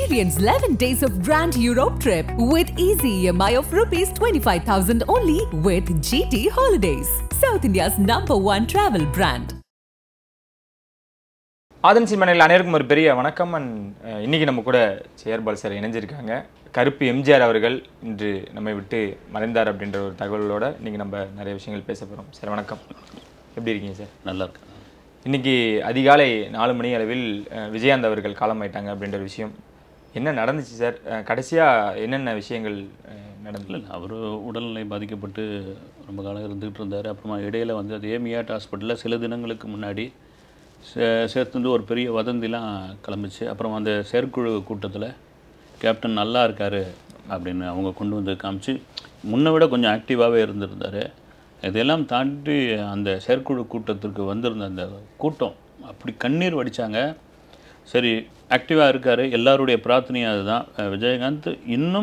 Experience 11 days of Grand Europe trip with easy EMI of rupees 25,000 only with GT Holidays, South India's number one travel brand. ஆதன் சிம்மனில் அனைவருக்கும் ஒரு பெரிய வணக்கம் and இன்னைக்கு நம்ம கூட சேர்பால் sir இணைஞ்சிருக்காங்க கருப்பு எம்ஜிஆர் அவர்கள் இன்று நம்மை விட்டு மறைந்தார் அப்படின்ற ஒரு தகவலோட இன்னைக்கு நம்ம நிறைய விஷயங்கள் பேச போகிறோம் சார் வணக்கம் எப்படி இருக்கீங்க சார் நல்லா இருக்கு இன்னைக்கு அதிகாலை நாலு மணி அளவில் அஹ், விஜயகாந்த் அவர்கள் காலமாயிட்டாங்க அப்படின்ற ஒரு விஷயம் என்ன நடந்துச்சு சார் அஹ், கடைசியா என்னென்ன விஷயங்கள் அஹ், நடந்தது இல்லை அவர் உடல்நிலை பாதிக்கப்பட்டு ரொம்ப காலம் இருந்துகிட்டு இருந்தார் அப்புறமா இடையில வந்து அது ஏமியாட் ஹாஸ்பிட்டலில் சில தினங்களுக்கு முன்னாடி சே சேர்த்துந்து ஒரு பெரிய வதந்திலாம் கிளம்பிச்சு அப்புறம் அந்த செயற்குழு கூட்டத்தில் கேப்டன் நல்லா இருக்காரு அப்படின்னு அவங்க கொண்டு வந்து காமிச்சு முன்னை விட கொஞ்சம் ஆக்டிவாகவே இருந்திருந்தார் இதெல்லாம் தாண்டி அந்த செயற்குழு கூட்டத்திற்கு வந்திருந்த அந்த கூட்டம் அப்படி கண்ணீர் வடித்தாங்க சரி ஆக்டிவாக இருக்கார் எல்லாருடைய பிரார்த்தனையும் அதுதான் அஹ் விஜயகாந்த் இன்னும்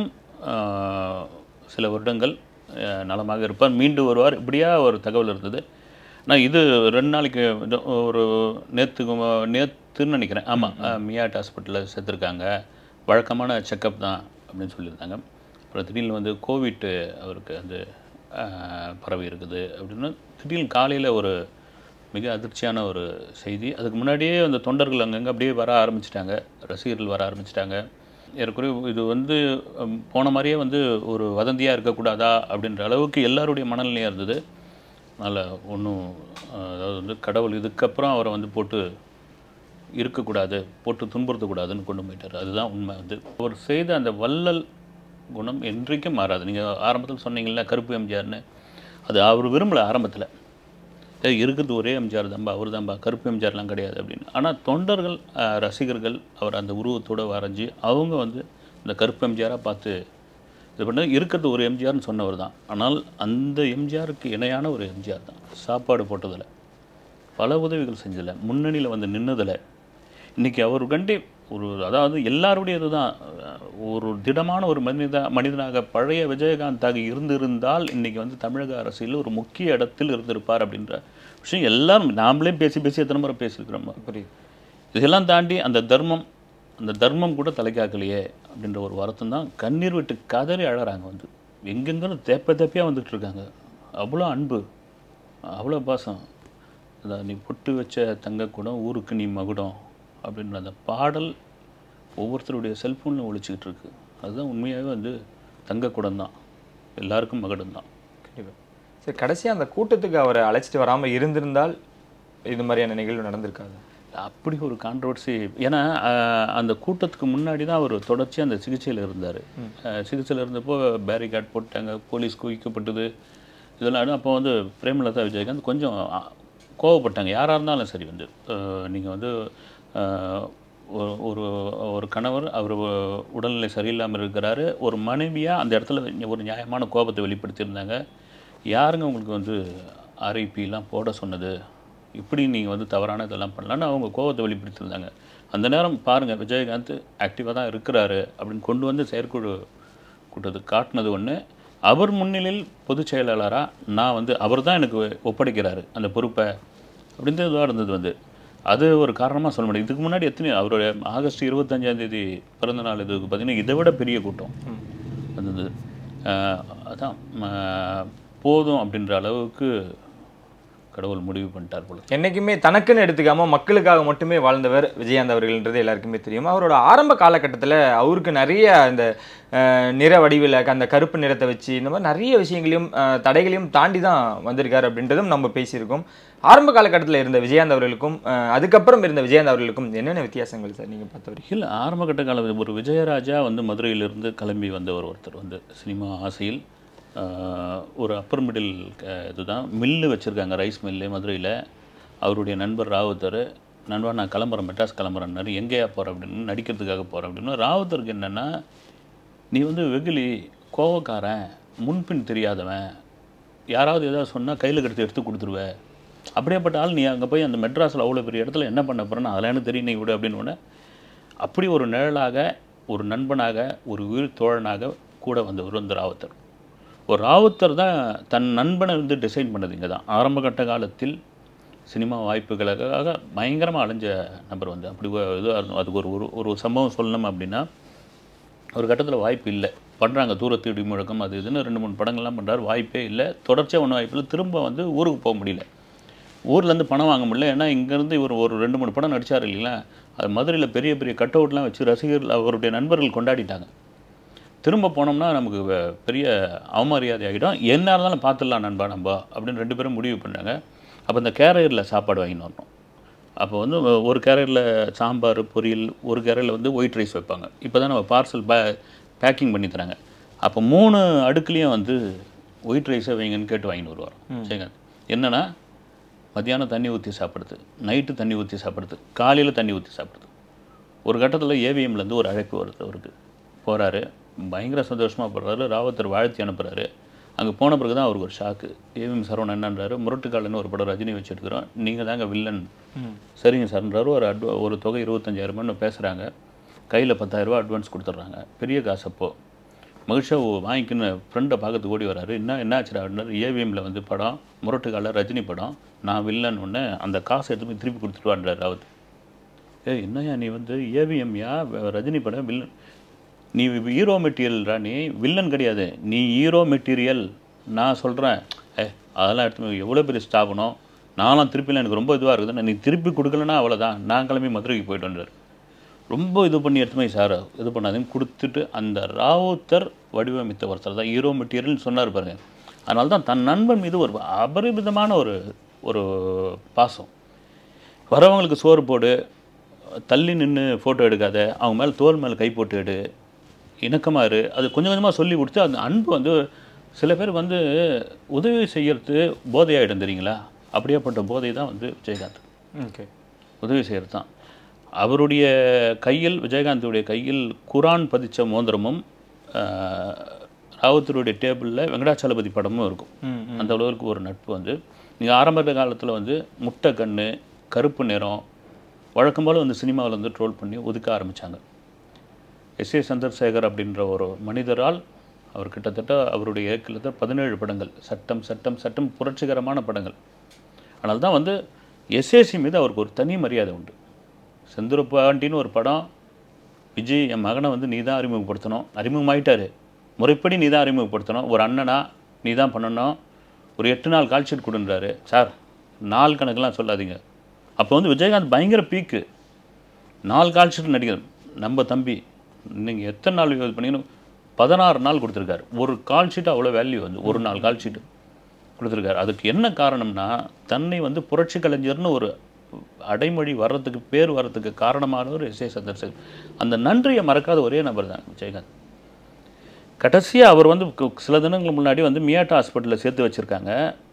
அஹ், சில வருடங்கள் அஹ், நலமாக இருப்பார் மீண்டு வருவார் இப்படியா ஒரு தகவல் இருந்தது நான் இது ரெண்டு நாளைக்கு இது ஒரு நேற்று நேற்றுன்னு நினைக்கிறேன் ஆமாம் மியாட் ஹாஸ்பிட்டலில் சேர்த்துருக்காங்க வழக்கமான செக்கப் தான் அப்படின்னு சொல்லியிருந்தாங்க அப்புறம் திடீர்னு வந்து கோவிட் அவருக்கு வந்து அஹ், பரவி இருக்குது அப்படின்னு திடீர்னு காலையில் ஒரு மிக அதிர்ச்சியான ஒரு செய்தி அதுக்கு முன்னாடியே அந்த தொண்டர்கள் அங்கங்கே அப்படியே வர ஆரம்பிச்சிட்டாங்க ரசிகர்கள் வர ஆரம்பிச்சிட்டாங்க ஏறக்குறைய இது வந்து ஹம், போன மாதிரியே வந்து ஒரு வதந்தியாக இருக்கக்கூடாதா அப்படின்ற அளவுக்கு எல்லாருடைய மனநிலையாக இருந்தது அதனால் ஒன்றும் அதாவது வந்து கடவுள் இதுக்கப்புறம் அவரை வந்து போட்டு இருக்கக்கூடாது போட்டு துன்புறுத்தக்கூடாதுன்னு கொண்டு போயிட்டார் அதுதான் உண்மை வந்து அவர் செய்த அந்த வள்ளல் குணம் என்றைக்கும் மாறாது நீங்கள் ஆரம்பத்தில் சொன்னீங்கல்ல கருப்பு எம்ஜிஆர்னு அது அவர் விரும்பல ஆரம்பத்தில் ஏய், இருக்கிறது ஒரே எம்ஜிஆர் தான்பா அவர் தான்பா கருப்பு எம்ஜிஆர்லாம் கிடையாது அப்படின்னு ஆனால் தொண்டர்கள் அஹ், ரசிகர்கள் அவர் அந்த உருவத்தோடு வரைஞ்சி அவங்க வந்து இந்த கருப்பு எம்ஜிஆராக பார்த்து இது பண்ண இருக்கிறது ஒரு எம்ஜிஆர்னு சொன்னவர் தான் ஆனால் அந்த எம்ஜிஆருக்கு இணையான ஒரு எம்ஜிஆர் தான் சாப்பாடு போட்டதில் பல உதவிகள் செஞ்சதில்ல முன்னணியில் வந்து நின்னதில் இன்றைக்கி அவர் கண்டி ஒரு அதாவது எல்லாருடையது தான் ஒரு திடமான ஒரு மனித மனிதனாக பழைய விஜயகாந்தாக இருந்திருந்தால் இன்றைக்கி வந்து தமிழக அரசியலில் ஒரு முக்கிய இடத்தில் இருந்திருப்பார் அப்படின்ற விஷயம் எல்லாரும் நாமளே பேசி பேசி எத்தனை முறை பேசியிருக்கிறோம் புரியுது இதெல்லாம் தாண்டி அந்த தர்மம் அந்த தர்மம் கூட தலைக்காக்கலையே அப்படின்ற ஒரு வருத்தம் தான் கண்ணீர் விட்டு கதறி அழறாங்க வந்து எங்கெங்கன்னு தேப்ப தேப்பையாக வந்துட்டு இருக்காங்க அவ்வளோ அன்பு அவ்வளோ பாசம் அதான் நீ பொட்டு வச்ச தங்கக்கூடம் ஊருக்கு நீ மகுடம் அப்படின்ற அந்த பாடல் ஒவ்வொருத்தருடைய செல்ஃபோனில் ஒழிச்சிக்கிட்டு இருக்கு அதுதான் உண்மையாகவே வந்து தங்கக்கூடம் தான் எல்லாருக்கும் மகுடம் தான் கண்டிப்பா சரி கடைசியா அந்த கூட்டத்துக்கு அவரை அழைச்சிட்டு வராம இருந்திருந்தால் இது மாதிரியான நிகழ்வு நடந்திருக்காது அப்படி ஒரு கான்ட்ரவர்சி ஏன்னா அஹ், அந்த கூட்டத்துக்கு முன்னாடி தான் அவர் தொடர்ச்சியாக அந்த சிகிச்சையில் இருந்தார் சிகிச்சையில் இருந்தப்போ பேரிகார்ட் போட்டாங்க போலீஸ் குவிக்கப்பட்டது இதெல்லாம் அப்போ வந்து பிரேமலதா விஜயகாந்த் கொஞ்சம் அஹ், கோவப்பட்டாங்க யாராக இருந்தாலும் சரி வந்து நீங்கள் வந்து அஹ், ஒரு ஒரு ஒரு கணவர் அவர் உடல்நிலை சரியில்லாமல் இருக்கிறாரு ஒரு மனைவியாக அந்த இடத்துல ஒரு நியாயமான கோபத்தை வெளிப்படுத்தியிருந்தாங்க யாருங்க உங்களுக்கு வந்து ஆர்ஐபிலாம் போட சொன்னது இப்படி நீங்கள் வந்து தவறான இதெல்லாம் பண்ணலான்னு அவங்க கோபத்தை வெளிப்படுத்தியிருந்தாங்க அந்த நேரம் பாருங்கள் விஜயகாந்த் ஆக்டிவாக தான் இருக்கிறாரு அப்படின்னு கொண்டு வந்து செயற்குழு கூட்டத்துக்கு காட்டினது ஒன்று அவர் முன்னிலையில் பொதுச் செயலாளராக நான் வந்து அவர் தான் எனக்கு ஒப்படைக்கிறாரு அந்த பொறுப்பை அப்படின்றது இதுவாக இருந்தது வந்து அது ஒரு காரணமாக சொல்ல முடியும் இதுக்கு முன்னாடி எத்தனை அவருடைய ஆகஸ்ட் இருபத்தஞ்சாம் தேதி பிறந்த நாள் இதுக்கு பார்த்தீங்கன்னா இதை விட பெரிய கூட்டம் வந்தது அஹ் அதான் ம- போதும் அப்படின்ற அளவுக்கு கடவுள் முடிவு பண்ணிட்டார் போல என்னைக்குமே தனக்குன்னு எடுத்துக்காம மக்களுக்காக மட்டுமே வாழ்ந்தவர் விஜயகாந்த் அவர்கள்ன்றது எல்லாருக்குமே தெரியும் அவரோட ஆரம்ப காலகட்டத்தில் அவருக்கு நிறைய அந்த அஹ், நிற வடிவில் அந்த கருப்பு நிறத்தை வச்சு இந்த மாதிரி நிறைய விஷயங்களையும் அஹ், தடைகளையும் தாண்டி தான் வந்திருக்காரு அப்படின்றதும் நம்ம பேசியிருக்கோம் ஆரம்ப காலகட்டத்தில் இருந்த விஜயகாந்த் அவர்களுக்கும் அஹ், அதுக்கப்புறம் இருந்த விஜயகாந்த் அவர்களுக்கும் என்னென்ன வித்தியாசங்கள் சார் நீங்கள் பார்த்த வரைக்கும் இல்லை ஆரம்ப கட்ட காலம் ஒரு விஜயராஜா வந்து மதுரையிலிருந்து கிளம்பி வந்தவர் ஒருத்தர் வந்து சினிமா ஆசையில் ஆஹ், ஒரு அப்பர் மிடில் இதுதான் மில்லு வச்சுருக்காங்க ரைஸ் மில்லு மதுரையில் அவருடைய நண்பர் ராவுத்தர் நண்பா நான் கிளம்புறேன் மெட்ராஸ் கிளம்புறேன்னாரு எங்கேயா போகிறேன் அப்படின்னு நடிக்கிறதுக்காக போகிறேன் அப்படின்னு ராவுத்தருக்கு என்னென்னா நீ வந்து வெகுளி கோவக்காரன் முன்பின் தெரியாதவன் யாராவது ஏதாவது சொன்னால் கையில் கடுத்து எடுத்து கொடுத்துருவ அப்படியேப்பட்ட ஆள் நீ அங்கே போய் அந்த மெட்ராஸில் அவ்வளோ பெரிய இடத்துல என்ன பண்ண போகிறேன்னு அதெல்லாம் எனக்கு தெரியும் நீ விடு அப்படின்னு உடனே அப்படி ஒரு நிழலாக ஒரு நண்பனாக ஒரு உயிர் தோழனாக கூட வந்தவர் வந்து ராவுத்தர் ஒரு ராவுத்தர் தான் தன் நண்பனை வந்து டிசைன் பண்ணது இங்கே தான் ஆரம்ப கட்ட காலத்தில் சினிமா வாய்ப்புகளுக்காக பயங்கரமாக அலைஞ்ச நபர் வந்து அப்படி ஒரு இதுவாக இருந்தோம் அதுக்கு ஒரு ஒரு ஒரு சம்பவம் சொல்லணும் அப்படின்னா ஒரு கட்டத்தில் வாய்ப்பு இல்லை பண்ணுறாங்க தூரத்து இடி முழக்கம் அது இதுன்னு ரெண்டு மூணு படங்கள்லாம் பண்ணுறாரு வாய்ப்பே இல்லை தொடர்ச்சியாக ஒன்றும் வாய்ப்பு இல்லை திரும்ப வந்து ஊருக்கு போக முடியல ஊர்லேருந்து பணம் வாங்க முடியல ஏன்னா இங்கேருந்து இவர் ஒரு ரெண்டு மூணு படம் நடிச்சார் இல்லைங்களா அது மதுரையில் பெரிய பெரிய கட் அவுட்லாம் வச்சு ரசிகர்கள் அவருடைய நண்பர்கள் கொண்டாடிட்டாங்க திரும்ப போனோம்னா நமக்கு வ- பெரிய அவமரியாதை ஆகிடும் என்ன இருந்தாலும் பார்த்துடலாம் நண்பா நம்ப அப்படின்னு ரெண்டு பேரும் முடிவு பண்ணாங்க அப்போ இந்த கேரியரில் சாப்பாடு வாங்கின்னு வரணும் அப்போ வந்து ஒரு கேரியரில் சாம்பார் பொரியல் ஒரு கேரியரில் வந்து ஒயிட் ரைஸ் வைப்பாங்க இப்போ தான் நம்ம பார்சல் பே பேக்கிங் பண்ணி தராங்க அப்போ மூணு அடுக்குலேயும் வந்து ஒயிட் ரைஸை வைங்கன்னு கேட்டு வாங்கின்னு வருவார் சரிங்க என்னன்னா மத்தியானம் தண்ணி ஊற்றி சாப்பிடுறது நைட்டு தண்ணி ஊற்றி சாப்பிடுறது காலையில் தண்ணி ஊற்றி சாப்பிடுறது ஒரு கட்டத்தில் ஏவிஎம்லேருந்து ஒரு அழைப்பு வருது அவருக்கு போகிறாரு பயங்கர சந்தோஷமாக போடுறாரு ராவத்தர் வாழ்த்தி அனுப்புகிறாரு அங்கே போன பிறகு தான் அவருக்கு ஒரு ஷாக்கு ஏவிஎம் சரவணன் என்னன்றாரு முரட்டுக்காலன்னு ஒரு படம் ரஜினி வச்சு எடுக்கிறோம் நீங்கள் தாங்க வில்லன் சரிங்க சார்ன்றாரு ஒரு அட்வா ஒரு தொகை இருபத்தஞ்சாயிரம்னு பேசுகிறாங்க கையில் பத்தாயிரரூபா அட்வான்ஸ் கொடுத்துட்றாங்க பெரிய காசு அப்போ மகிழ்ச்சியாக வாங்கிக்கின்னு ஃப்ரெண்டை பார்க்கறதுக்கு ஓடி வராரு என்ன என்ன ஆச்சுடா அப்படின்னாரு ஏவிஎம்மில் வந்து படம் முரட்டுக்கால ரஜினி படம் நான் வில்லன் ஒன்று அந்த காசை எடுத்து போய் திருப்பி கொடுத்துட்டு வான்றாரு ராவத் ஏய் என்னய்யா நீ வந்து ஏவிஎம்யா ரஜினி படம் வில்லன் நீ ஹீரோ மெட்டீரியல்ரா நீ வில்லன் கிடையாது நீ ஹீரோ மெட்டீரியல் நான் சொல்கிறேன் ஏ அதெல்லாம் எடுத்து எவ்வளோ பெரிய ஸ்தாபனம் நானும் திருப்பிலாம் எனக்கு ரொம்ப இதுவாக இருக்குது நீ திருப்பி கொடுக்கலன்னா அவ்வளோதான் நான் கிளம்பி மதுரைக்கு போயிட்டு வந்தார் ரொம்ப இது பண்ணி எடுத்து போய் சார் இது பண்ணாதீங்க கொடுத்துட்டு அந்த ராவுத்தர் வடிவமைத்த ஒருத்தர் தான் ஹீரோ மெட்டீரியல்னு சொன்னார் பாருங்க அதனால தான் தன் நண்பன் மீது ஒரு அபரிமிதமான ஒரு ஒரு பாசம் வரவங்களுக்கு சோறு போடு தள்ளி நின்று ஃபோட்டோ எடுக்காத அவங்க மேலே தோல் மேலே கை போட்டு எடு இணக்கமாக இரு அது கொஞ்சம் கொஞ்சமாக சொல்லி கொடுத்து அந்த அன்பு வந்து சில பேர் வந்து உதவி செய்யறது போதையாயிடும் தெரியுங்களா அப்படியேப்பட்ட போதை தான் வந்து விஜயகாந்த் ஓகே உதவி செய்கிறது தான் அவருடைய கையில் விஜயகாந்துடைய கையில் குரான் பதிச்ச மோதிரமும் ஆஹ், ராவுத்தருடைய டேபிளில் வெங்கடாச்சலபதி படமும் இருக்கும் ம் அந்த அளவுக்கு ஒரு நட்பு வந்து நீங்கள் ஆரம்ப காலத்தில் வந்து முட்டை கண்ணு கருப்பு நிறம் வழக்கம் போல் வந்து சினிமாவில் வந்து ட்ரோல் பண்ணி ஒதுக்க ஆரம்பித்தாங்க எஸ் ஏ சந்திரசேகர் அப்படின்ற ஒரு மனிதரால் அவர் கிட்டத்தட்ட அவருடைய கிட்டத்தட்ட பதினேழு படங்கள் சட்டம் சட்டம் சட்டம் புரட்சிகரமான படங்கள் அதனால தான் வந்து எஸ்ஏசி மீது அவருக்கு ஒரு தனி மரியாதை உண்டு செந்தூர பாண்டின்னு ஒரு படம் விஜய் என் மகனை வந்து நீ தான் அறிமுகப்படுத்தணும் அறிமுகமாயிட்டாரு முறைப்படி நீ தான் அறிமுகப்படுத்தணும் ஒரு அண்ணனா நீ தான் பண்ணணும் ஒரு எட்டு நாள் கால் ஷீட் கொடுன்றாரு சார் நாள் கணக்கெல்லாம் சொல்லாதீங்க அப்போ வந்து விஜயகாந்த் பயங்கர பீக்கு நாலு கால் ஷீட் நடிகர் நம்ம தம்பி நீங்கள் எத்தனை நாள் இது பண்ணீங்கன்னு பதினாறு நாள் கொடுத்துருக்காரு ஒரு கால் ஷீட் அவ்வளோ வேல்யூ வந்து ஒரு நாள் கால் ஷீட்டு கொடுத்துருக்காரு அதுக்கு என்ன காரணம்னா தன்னை வந்து புரட்சி கலைஞர்னு ஒரு அடைமொழி வர்றதுக்கு பேர் வர்றதுக்கு காரணமானவர் எஸ் ஏ சந்திரசேகர் அந்த நன்றியை மறக்காத ஒரே நபர் தான் விஜயகாந்த் கடைசியாக அவர் வந்து கு- சில தினங்களுக்கு முன்னாடி வந்து மியாட்டா ஹாஸ்பிட்டலில் சேர்த்து வச்சுருக்காங்க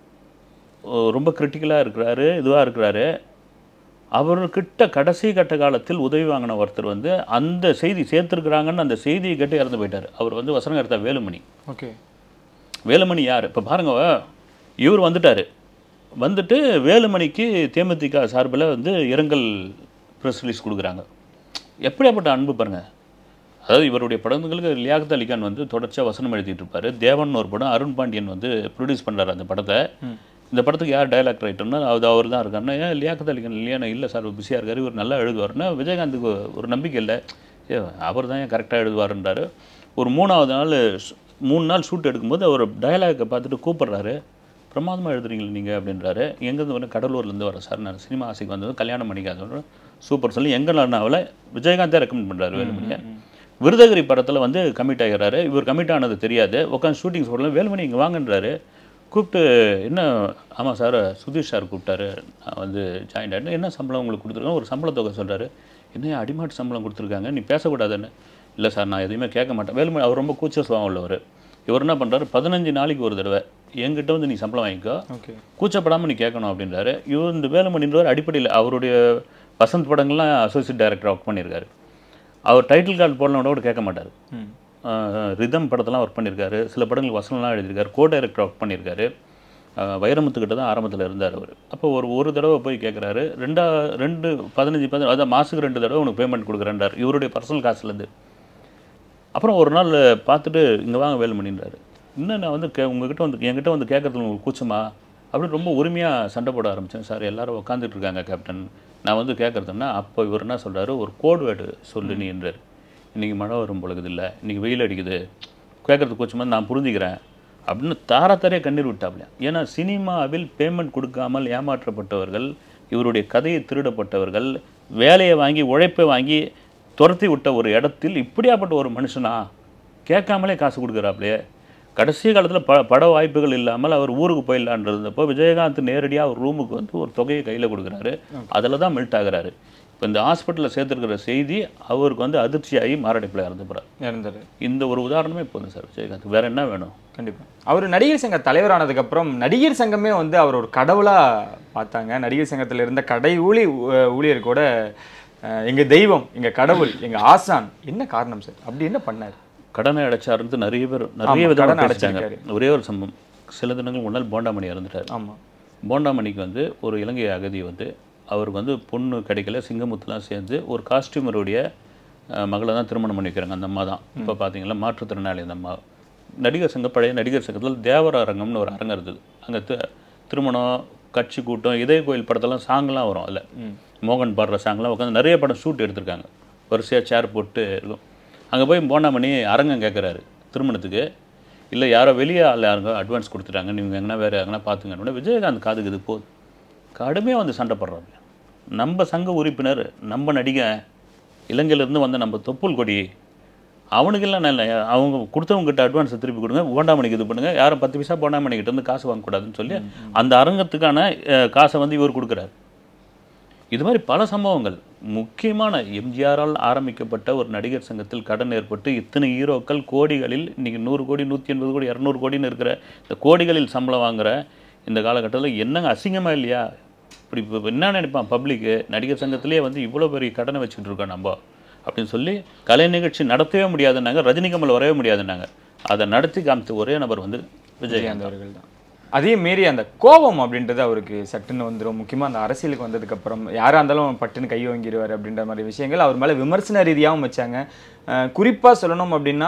ரொம்ப கிரிட்டிக்கலாக இருக்கிறாரு இதுவாக இருக்கிறாரு அவர்கிட்ட கடைசி கட்ட காலத்தில் உதவி வாங்கின ஒருத்தர் வந்து அந்த செய்தி சேர்த்துருக்குறாங்கன்னு அந்த செய்தியை கேட்டு இறந்து போயிட்டார் அவர் வந்து வசனகர்த்தா வேலுமணி ஓகே வேலுமணி யார் இப்போ பாருங்க இவர் வந்துட்டார் வந்துட்டு வேலுமணிக்கு தேமுதிக சார்பில் வந்து இரங்கல் ப்ரெஸ் ரிலீஸ் கொடுக்குறாங்க எப்படியாப்பட்ட அன்பு பாருங்க அதாவது இவருடைய படங்களுக்கு லியாகத் அலிகான் வந்து தொடர்ச்சியாக வசனம் எழுதிட்டு இருப்பாரு தேவன் ஒரு படம் அருண் பாண்டியன் வந்து ப்ரொடியூஸ் பண்ணுறாரு அந்த படத்தை இந்த படத்துக்கு யார் டைலாக் ரைட்டர்னா அது அவர் தான் இருக்காருன்னா ஏன் லியாகத் அலிகான் இல்லையா இல்லை சார் பிஸியாக இருக்காரு இவர் நல்லா எழுதுவாருன்னா விஜயகாந்துக்கு ஒரு நம்பிக்கை இல்லை ஏ அவர் தான் ஏன் கரெக்டாக எழுதுவாருன்றாரு ஒரு மூணாவது நாள் ஷ்- மூணு நாள் ஷூட் எடுக்கும்போது அவர் டயலாக்கை பார்த்துட்டு கூப்பிடுறாரு பிரமாதமாக எழுதுறீங்களா நீங்கள் அப்படின்றாரு எங்கேருந்து வரேன் கடலூர்லேருந்து வரேன் சார் நான் சினிமா ஆசைக்கு வந்தது கல்யாணம் பண்ணிக்காத சூப்பர் சொல்லி எங்கள் நாவலை விஜயகாந்தே ரெக்கமெண்ட் பண்ணுறாரு வேலுமணியை விருதகிரி படத்தில் வந்து கமிட் ஆகிறாரு இவர் கமிட் ஆனது தெரியாது உட்காந்து ஷூட்டிங் சொல்லலாம் வேலுமணி இங்கே வாங்கன்றாரு கூப்பிட்டு என்ன ஆமாம் சார் சுதீஷ் சார் கூப்பிட்டாரு நான் வந்து ஜாயின் ஆகிட்டேன் என்ன சம்பளம் உங்களுக்கு கொடுத்துருக்கோம் ஒரு சம்பள தொகை சொல்கிறாரு என்ன அடிமாட்டு சம்பளம் கொடுத்துருக்காங்க நீ பேசக்கூடாதுன்னு இல்லை சார் நான் எதுவுமே கேட்க மாட்டேன் வேலுமணி அவர் ரொம்ப கூச்ச சுபாவம் உள்ளவர் இவர் என்ன பண்ணுறாரு பதினஞ்சு நாளைக்கு ஒரு தடவை என்கிட்ட வந்து நீ சம்பளம் வாங்கிக்கோ ஓகே கூச்சப்படாமல் நீ கேட்கணும் அப்படின்றாரு இவர் இந்த வேலுமணின்றவர் அடிப்படையில் அவருடைய வசந்த் படங்கள்லாம் அசோசியேட் டைரக்டர் ஒர்க் பண்ணியிருக்காரு அவர் டைட்டில் கார்டு போடலாம் கூட கேட்க மாட்டார் ம் ரிதம் படத்தெல்லாம் ஒர்க் பண்ணியிருக்காரு சில படங்களுக்கு வசனம்லாம் எழுதியிருக்காரு கோ டைரக்டர் ஒர்க் பண்ணியிருக்காரு அஹ் வைரமுத்துக்கிட்ட தான் ஆரம்பத்தில் இருந்தார் அவர் அப்போ ஒரு ஒரு தடவை போய் கேட்குறாரு ரெண்டா ரெண்டு பதினஞ்சு பதினஞ்சு அதான் மாதத்துக்கு ரெண்டு தடவை உனக்கு பேமெண்ட் கொடுக்குறேன்றார் இவருடைய பர்சனல் காசுலேருந்து அப்புறம் ஒரு நாள் பார்த்துட்டு இங்கே வாங்க வேலுமணின்றாரு இன்னும் நான் வந்து கே உங்ககிட்ட வந்து என்கிட்ட வந்து கேட்குறது உங்களுக்கு கூச்சமா அப்படின்னு ரொம்ப உரிமையாக சண்டை போட ஆரம்பித்தேன் சார் எல்லாரும் உட்காந்துட்டு இருக்காங்க கேப்டன் நான் வந்து கேட்குறதுன்னா அப்போ இவர் என்ன சொல்றாரு ஒரு கோட் வேர்டு சொல்லு நீ என்றார் இன்றைக்கி மழை வரும் பொழுது இல்லை இன்றைக்கி வெயில் அடிக்குது கேட்குறது கோச்சமாக நான் புரிஞ்சுக்கிறேன் அப்படின்னு தாரத்தாரே கண்ணீர் விட்டாப்லையா ஏன்னா சினிமாவில் பேமெண்ட் கொடுக்காமல் ஏமாற்றப்பட்டவர்கள் இவருடைய கதையை திருடப்பட்டவர்கள் வேலையை வாங்கி உழைப்பை வாங்கி துரத்தி விட்ட ஒரு இடத்தில் இப்படியாப்பட்ட ஒரு மனுஷனா கேட்காமலே காசு கொடுக்குறாப்லையே கடைசி காலத்தில் ப பட வாய்ப்புகள் இல்லாமல் அவர் ஊருக்கு போயிடலான் இருந்தப்போ விஜயகாந்த் நேரடியாக ஒரு ரூமுக்கு வந்து ஒரு தொகையை கையில் கொடுக்குறாரு அதில் தான் மெல்ட் ஆகுறாரு இப்போ இந்த ஹாஸ்பிட்டலில் சேர்த்துருக்கிற செய்தி அவருக்கு வந்து அதிர்ச்சியாகி மாரடைப்பில் இறந்து போகிறார் இறந்தாரு இந்த ஒரு உதாரணமே போதும் சார் விஜயகாந்த் வேற என்ன வேணும் கண்டிப்பா அவர் நடிகர் சங்க தலைவரானதுக்கு அப்புறம் நடிகர் சங்கமே வந்து அவர் ஒரு கடவுளா பார்த்தாங்க நடிகர் சங்கத்துல இருந்த கடை ஊழி ஊ- ஊழியர் கூட அஹ், எங்க தெய்வம் எங்க கடவுள் எங்க ஆசான் என்ன காரணம் சார் அப்படி என்ன பண்ணாரு கடனை அடைச்சாருந்து நிறைய பேர் நிறைய ஆமா, விதமாக கடனை பேசிட்டாங்க அடைச்சிருக்காரு. ஒரே ஒரு சம்பவம் சில தினங்கள் முன்னால் போண்டாமணி இறந்துட்டார் ஆமா போண்டாமணிக்கு வந்து ஒரு இலங்கை அகதி வந்து அவருக்கு வந்து பொண்ணு கிடைக்கல சிங்கமுத்துலாம் சேர்ந்து ஒரு காஸ்டியூமருடைய அஹ், மகளை தான் திருமணம் பண்ணி வைக்கிறாங்க அந்த அம்மா தான் இப்போ பார்த்தீங்களா மாற்றுத்திறனாளி அந்த அம்மா நடிகர் சங்கம் பழைய நடிகர் சங்கத்தில் தேவர அரங்கம்னு ஒரு அரங்கம் இருந்தது அங்கே திருமணம் கட்சி கூட்டம் இதய கோயில் படத்தெல்லாம் சாங்லாம் வரும் அதில் மோகன் பாடுற சாங்லாம் உட்காந்து நிறைய படம் ஷூட் எடுத்திருக்காங்க வரிசையாக சேர் போட்டு இருக்கும் அங்கே போய் போண்டாமணி அரங்கம் கேட்குறாரு திருமணத்துக்கு இல்லை யாரோ வெளியே ஆள் யாருங்க அட்வான்ஸ் கொடுத்துட்டாங்க நீங்கள் எங்கன்னா வேறு எங்கன்னா பார்த்துங்க விஜயகாந்த் காதுக்கு இது போகுது கடுமையாக வந்து சண்டை போடுறாங்க நம்ம சங்க உறுப்பினர் நம்ம நடிகன் இலங்கையிலேருந்து வந்த நம்ம தொப்புள் கொடி அவனுக்கெல்லாம் நல்ல அவங்க கொடுத்தவங்ககிட்ட அட்வான்ஸை திருப்பி கொடுங்க போண்டாமணிக்கு இது பண்ணுங்க யாரும் பத்து பைசா போண்டாமணிக்கிட்ட இருந்து காசு வாங்கக்கூடாதுன்னு சொல்லி அந்த அரங்கத்துக்கான அஹ், காசை வந்து இவர் கொடுக்குறாரு இது மாதிரி பல சம்பவங்கள் முக்கியமான எம்ஜிஆரால் ஆரம்பிக்கப்பட்ட ஒரு நடிகர் சங்கத்தில் கடன் ஏற்பட்டு இத்தனை ஹீரோக்கள் கோடிகளில் இன்னைக்கு நூறு கோடி நூற்றி எண்பது கோடி இரநூறு கோடின்னு இருக்கிற இந்த கோடிகளில் சம்பளம் வாங்குற இந்த காலகட்டத்தில் என்னங்க அசிங்கமா இல்லையா இப்படி இப்போ என்ன நினைப்பான் பப்ளிக்கு நடிகர் சங்கத்திலே வந்து இவ்வளோ பெரிய கடனை வச்சுட்டு இருக்கோம் நம்ம அப்படின்னு சொல்லி கலை நிகழ்ச்சி நடத்தவே முடியாதுன்னாங்க ரஜினி கமல் வரவே முடியாதுன்னாங்க அதை நடத்தி காமிச்ச ஒரே நபர் வந்து விஜயகாந்த் விஜயகாந்த் அவர்கள் தான் அதே மீறி அந்த கோபம் அப்படின்றது அவருக்கு சட்டுன்னு வந்துடும் முக்கியமாக அந்த அரசியலுக்கு வந்ததுக்கு அப்புறம் யாராக இருந்தாலும் பட்டுன்னு கை வாங்கிடுவார் அப்படின்ற மாதிரி விஷயங்கள் அவர் மேலே விமர்சன ரீதியாகவும் வச்சாங்க குறிப்பாக சொல்லணும் அப்படின்னா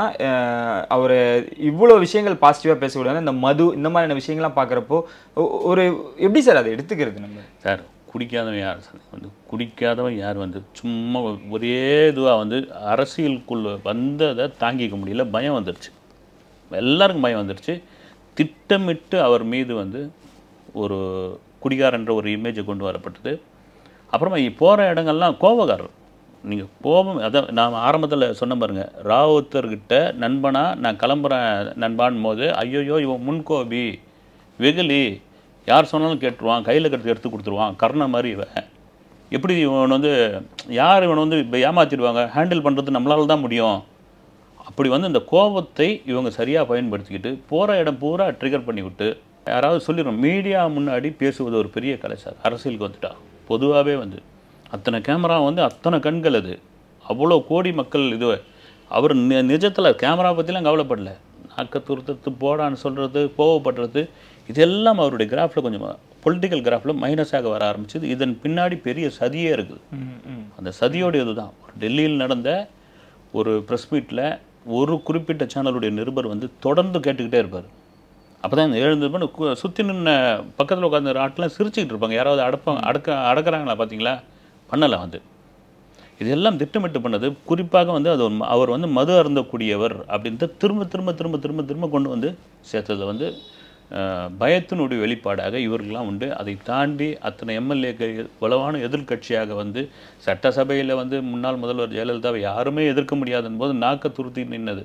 அவர் இவ்வளோ விஷயங்கள் பாசிட்டிவாக பேசக்கூடாது இந்த மது இந்த மாதிரியான விஷயங்கள்லாம் பார்க்குறப்போ ஒரு எப்படி சார் அதை எடுத்துக்கிறது நம்ம சார் குடிக்காதவன் யார் சார் வந்து குடிக்காதவன் யார் வந்து சும்மா ஒரே இதுவாக வந்து அரசியலுக்குள்ள வந்ததை தாங்கிக்க முடியல பயம் வந்துருச்சு எல்லாருக்கும் பயம் வந்துருச்சு திட்டமிட்டு அவர் மீது வந்து ஒரு குடிகாரன்ற ஒரு இமேஜை கொண்டு வரப்பட்டது அப்புறமா போகிற இடங்கள்லாம் கோபக்காரர் நீங்கள் கோபம் அதான் நான் ஆரம்பத்தில் சொன்ன பாருங்க ராவுத்தர்கிட்ட நண்பனா நான் கிளம்புறேன் நண்பான் போது ஐயோயோ இவன் முன்கோபி வெகுலி யார் சொன்னாலும் கேட்டுருவான் கையில் கட்டு எடுத்து கொடுத்துருவான் கர்ண மாதிரி இவன் எப்படி இவன் வந்து யார் இவனை வந்து இப்போ ஏமாத்திடுவாங்க ஹேண்டில் பண்ணுறது நம்மளால தான் முடியும் அப்படி வந்து இந்த கோபத்தை இவங்க சரியாக பயன்படுத்திக்கிட்டு போகிற இடம் பூரா ட்ரிகர் பண்ணி விட்டு யாராவது சொல்லிடுறோம் மீடியா முன்னாடி பேசுவது ஒரு பெரிய கலை சார் அரசியலுக்கு வந்துட்டா பொதுவாகவே வந்து அத்தனை கேமரா வந்து அத்தனை கண்கள் அது அவ்வளோ கோடி மக்கள் இது அவர் நி நிஜத்தில் கேமரா பற்றிலாம் கவலைப்படல நாக்க துருத்தத்து போடான்னு சொல்கிறது கோவப்படுறது இதெல்லாம் அவருடைய கிராஃபில் கொஞ்சம் பொலிட்டிக்கல் கிராஃபில் மைனஸாக வர ஆரம்பிச்சது இதன் பின்னாடி பெரிய சதியே இருக்குது அந்த சதியோட இதுதான் ஒரு டெல்லியில் நடந்த ஒரு ப்ரெஸ் மீட்டில் ஒரு குறிப்பிட்ட சேனலுடைய நிருபர் வந்து தொடர்ந்து கேட்டுக்கிட்டே இருப்பார் அப்போ தான் எழுந்து சுற்றி நின்ன பக்கத்தில் உட்காந்து ஆட்டெலாம் சிரிச்சுக்கிட்டு இருப்பாங்க யாராவது அடப்பாங்க அடக்க அடக்குறாங்களா பார்த்தீங்களா பண்ணலை வந்து இதெல்லாம் திட்டமிட்டு பண்ணது குறிப்பாக வந்து அது ஒரு ம- அவர் வந்து மது அருந்தக்கூடியவர் அப்படின்ட்டு திரும்ப திரும்ப திரும்ப திரும்ப திரும்ப கொண்டு வந்து சேர்த்தது வந்து அஹ், பயத்தினுடைய வெளிப்பாடாக இவர்கள்லாம் உண்டு அதை தாண்டி அத்தனை எம்எல்ஏக்கள் வலுவான எதிர்க்கட்சியாக வந்து சட்டசபையில் வந்து முன்னாள் முதல்வர் ஜெயலலிதாவை யாருமே எதிர்க்க முடியாதன் போது நாக்க துருத்தி நின்னது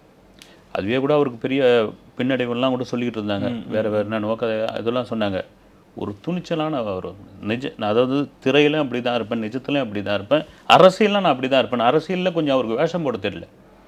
அதுவே கூட அவருக்கு பெரிய பின்னடைவெல்லாம் கூட சொல்லிக்கிட்டு இருந்தாங்க வேற வேற என்ன நோக்க இதெல்லாம் சொன்னாங்க ஒரு துணிச்சலான ஒரு நிஜ நான் அதாவது திரையிலும் அப்படி தான் இருப்பேன் நிஜத்துலையும் அப்படி தான் இருப்பேன் அரசியலில் நான் அப்படி தான் இருப்பேன் அரசியலில் கொஞ்சம் அவருக்கு வேஷம் போட தெரியல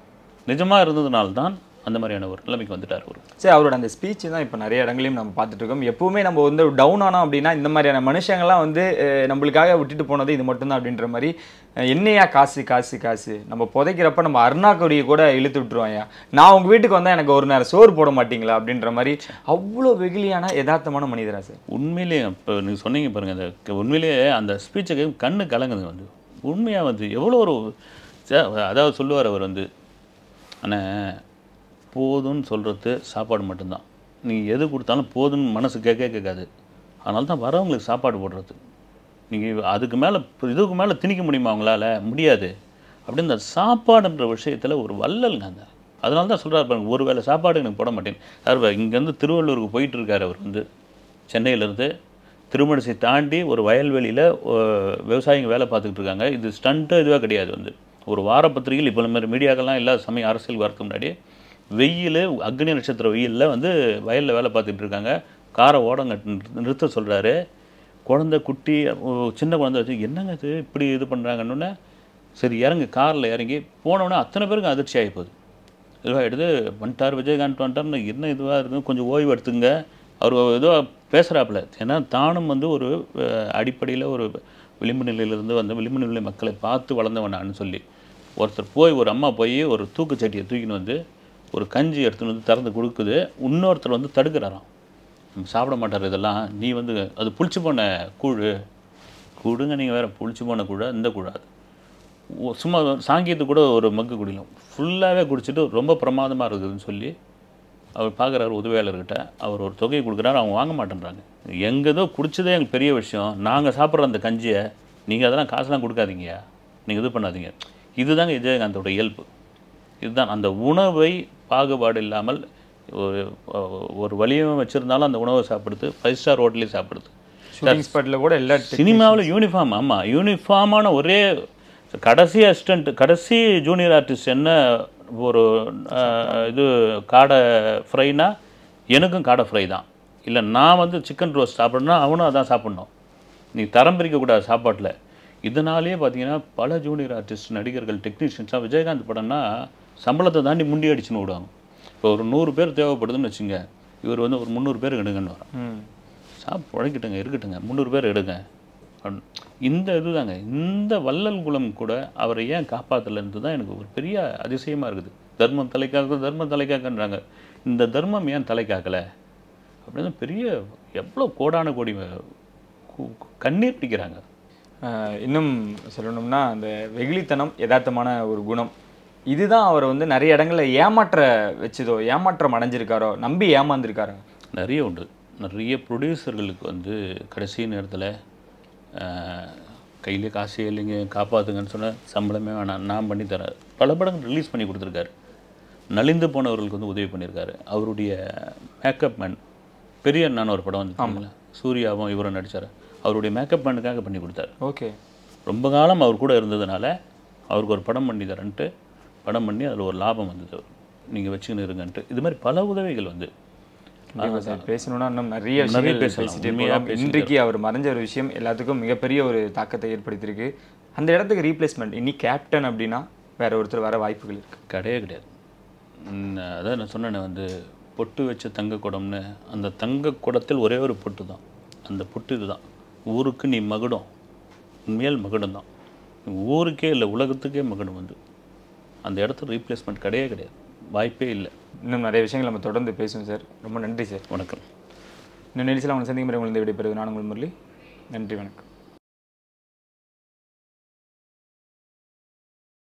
நிஜமாக இருந்ததுனால தான் அந்த மாதிரியான ஒரு நிலைமைக்கு வந்துட்டார் அவர் சரி அவரோட அந்த ஸ்பீச் தான் இப்போ நிறைய இடங்களையும் நம்ம பார்த்துட்டு இருக்கோம் எப்பவுமே நம்ம வந்து டவுன் ஆனோம் அப்படின்னா இந்த மாதிரியான மனுஷங்கள்லாம் வந்து அஹ், நம்மளுக்காக விட்டுட்டு போனது இது மட்டும்தான் அப்படின்ற மாதிரி அஹ், என்னையா காசு காசு காசு நம்ம புதைக்கிறப்ப நம்ம அருணாக்கொடியை கூட இழுத்து விட்டுருவாயா நான் உங்க வீட்டுக்கு வந்தா எனக்கு ஒரு நேரம் சோறு போட மாட்டீங்களா அப்படின்ற மாதிரி அவ்வளோ வெகுலியான யதார்த்தமான மனிதரா சார் உண்மையிலேயே இப்போ நீங்கள் சொன்னீங்க பாருங்கள் அந்த க- உண்மையிலேயே அந்த ஸ்பீச்சை கேட்கும் கண்ணு கலங்குது வந்து உண்மையாக வந்து எவ்வளோ ஒரு ச- அதாவது சொல்லுவார் அவர் வந்து ஆனால் போதும்னு சொல்கிறது சாப்பாடு மட்டும்தான் நீங்கள் எது கொடுத்தாலும் போதும்னு மனசு கேட்க கேட்காது அதனால தான் வரவங்களுக்கு சாப்பாடு போடுறது நீங்கள் அதுக்கு மேலே இதுக்கு மேலே திணிக்க முடியுமா அவங்களால முடியாது அப்படி இந்த சாப்பாடுன்ற விஷயத்தில் ஒரு வள்ளல்ங்க அந்த அதனால தான் சொல்கிறார் பாருங்க ஒரு வேளை சாப்பாடு எனக்கு போட மாட்டேன் சார் இங்கேருந்து திருவள்ளூருக்கு போயிட்டு இருக்காரு அவர் வந்து சென்னையிலேருந்து திருமணிசை தாண்டி ஒரு வயல்வெளியில் விவசாயிங்க வேலை பார்த்துக்கிட்டு இருக்காங்க இது ஸ்டண்ட்டு இதுவாக கிடையாது வந்து ஒரு வார பத்திரிகையில் இப்போ இந்த மாதிரி மீடியாக்கெல்லாம் இல்லாத சமயம் அரசியல் வரதுக்கு முன்னாடி வெயில் அக்னி நட்சத்திர வெயிலில் வந்து வயலில் வேலை பார்த்துட்டு இருக்காங்க காரை ஓடங்க நிறுத்த சொல்கிறாரு குழந்தை குட்டி ஓ, சின்ன குழந்தை வச்சு என்னங்க இது இப்படி இது பண்ணுறாங்கன்னு சரி இறங்கு காரில் இறங்கி போனோடனே அத்தனை பேருக்கு அதிர்ச்சி ஆகி போகுது இதுவாகிடுது வந்துட்டார் விஜயகாந்த் வந்துட்டார்னு என்ன இதுவாக இருக்குது கொஞ்சம் ஓய்வு எடுத்துங்க அவர் ஏதோ பேசுகிறாப்புல ஏன்னா தானும் வந்து ஒரு அடிப்படையில் ஒரு விளிம்பு நிலையிலிருந்து வந்த விளிம்பு நிலை மக்களை பார்த்து வளர்ந்தவன் நான் சொல்லி ஒருத்தர் போய் ஒரு அம்மா போய் ஒரு தூக்குச்சட்டியை தூக்கின்னு வந்து ஒரு கஞ்சி எடுத்துன்னு வந்து திறந்து கொடுக்குது இன்னொருத்தர் வந்து தடுக்கிறாராம் "நம்ம சாப்பிட மாட்டார் இதெல்லாம் நீ வந்து அது புளிச்சு போன கூழ் கூடுங்க நீங்கள் வேறு புளிச்சு போன கூழா இந்த கூழா அது ஒ- சும்மா சாங்கியத்து கூட ஒரு மக்கு குடிக்கலாம் ஃபுல்லாகவே குடிச்சிட்டு ரொம்ப பிரமாதமாக இருக்குதுன்னு சொல்லி அவர் பார்க்குறாரு உதவியாளர்கிட்ட அவர் ஒரு தொகையை கொடுக்குறாரு அவங்க வாங்க மாட்டேன்றாங்க எங்கேதோ குடிச்சதே எங்களுக்கு பெரிய விஷயம் நாங்கள் சாப்பிட்ற அந்த கஞ்சியை நீங்கள் அதெல்லாம் காசுலாம் கொடுக்காதீங்கயா நீங்கள் இது பண்ணாதீங்க இதுதாங்க விஜயகாந்தோட இயல்பு இதுதான் அந்த உணவை பாகுபாடு இல்லாமல் ஒரு ஒரு வலியம் வச்சுருந்தாலும் அந்த உணவை சாப்பிடுது ஃபைவ் ஸ்டார் ஹோட்டலே சாப்பிடுது ஷூட்டிங் ஸ்பாட்டில் கூட எல்லா சினிமாவில் யூனிஃபார்ம் ஆமாம் யூனிஃபார்மான ஒரே கடைசி அசிஸ்டண்ட் கடைசி ஜூனியர் ஆர்டிஸ்ட் என்ன ஒரு அஹ், இது காடை ஃப்ரைனா எனக்கும் காடை ஃப்ரை தான் இல்லை நான் வந்து சிக்கன் ரோஸ்ட் சாப்பிட்ணுன்னா அவனும் அதான் சாப்பிட்ணும் நீ தரம் பிரிக்கக்கூடாது சாப்பாட்டில் இதனாலேயே பார்த்தீங்கன்னா பல ஜூனியர் ஆர்டிஸ்ட் நடிகர்கள் டெக்னீஷியன்ஸ்லாம் விஜயகாந்த் படம்னா சம்பளத்தை தாண்டி முண்டி அடிச்சுன்னு விடுவாங்க இப்போ ஒரு நூறு பேர் தேவைப்படுதுன்னு வச்சுங்க இவர் வந்து ஒரு முந்நூறு பேர் எடுங்கன்னு வரோம் ம் சாப் உழைக்கட்டுங்க இருக்கட்டுங்க முந்நூறு பேர் எடுங்க அப்படின்னு. இந்த இதுதாங்க இந்த வள்ளல் குலம் கூட அவரை ஏன் காப்பாற்றலன்றது தான் எனக்கு ஒரு பெரிய அதிசயமாக இருக்குது தர்மம் தலைக்காக்க தர்மம் தலைக்காக்கன்றாங்க இந்த தர்மம் ஏன் தலைக்காக்கலை அப்படின்னு பெரிய எவ்வளோ கோடான கோடி கு- கு- கண்ணீர் பிடிக்கிறாங்க ஆஹ் இன்னும் சொல்லணும்னா அந்த வெகுளித்தனம் யதார்த்தமான ஒரு குணம் இதுதான் அவரை வந்து நிறைய இடங்கள்ல ஏமாற்ற வச்சதோ ஏமாற்றம் அடைஞ்சிருக்காரோ நம்பி ஏமாந்துருக்காரோ நிறைய உண்டு நிறைய ப்ரொடியூசர்களுக்கு வந்து கடைசி நேரத்தில் கையிலே காசே இல்லைங்க காப்பாற்றுங்கன்னு சொன்ன சம்பளமே வேணாம் நான் பண்ணி தரேன் பல படங்கள் ரிலீஸ் பண்ணி கொடுத்துருக்காரு நலிந்து போனவர்களுக்கு வந்து உதவி பண்ணியிருக்காரு அவருடைய மேக்கப் மேன் பெரிய நான் ஒரு படம் வந்து சூர்யாவும் இவரும் நடிச்சார் அவருடைய மேக்கப் மேனுக்காக பண்ணி கொடுத்தாரு ஓகே ரொம்ப காலம் அவர் கூட இருந்ததுனால அவருக்கு ஒரு படம் பண்ணி தரேன்ட்டு படம் பண்ணி அதில் ஒரு லாபம் வந்தது நீங்கள் வச்சுக்கின்னு இருங்கன்ட்டு இது மாதிரி பல உதவிகள் வந்து கண்டிப்பா சார் பேசணும்னா இன்னும் நிறைய நிறைய விஷயங்கள் பேசலாம். பேசிட்டே உண்மையா போகலாம். பேசிட்டே இன்றைக்கு அவர் மறைஞ்ச ஒரு விஷயம் எல்லாத்துக்கும் மிகப்பெரிய ஒரு தாக்கத்தை ஏற்படுத்தியிருக்கு அந்த இடத்துக்கு ரீப்ளேஸ்மெண்ட் இனி கேப்டன் அப்படின்னா வேற ஒருத்தர் வர வாய்ப்புகள் இருக்கு கிடையவே கிடையாது ம், அதான் நான் சொன்னேனே வந்து பொட்டு வச்ச தங்க குடம்னு அந்த தங்க குடத்தில் ஒரே ஒரு பொட்டு தான் அந்த பொட்டு இதுதான் ஊருக்கு நீ மகுடம் உண்மையால் மகுடம் தான் ஊருக்கே இல்லை உலகத்துக்கே மகுடம் வந்து அந்த இடத்துல ரீப்ளேஸ்மெண்ட் கிடையவே கிடையாது வாய்ப்பே இல்லை இன்னும் நிறைய விஷயங்கள் நம்ம தொடர்ந்து பேசுவோம் சார் ரொம்ப நன்றி சார் வணக்கம் இன்னும் நிகழ்ச்சியில் அவங்க சந்திக்கும் முறை உங்களை விடைபெறுவது நான் உங்கள் முரளி நன்றி வணக்கம்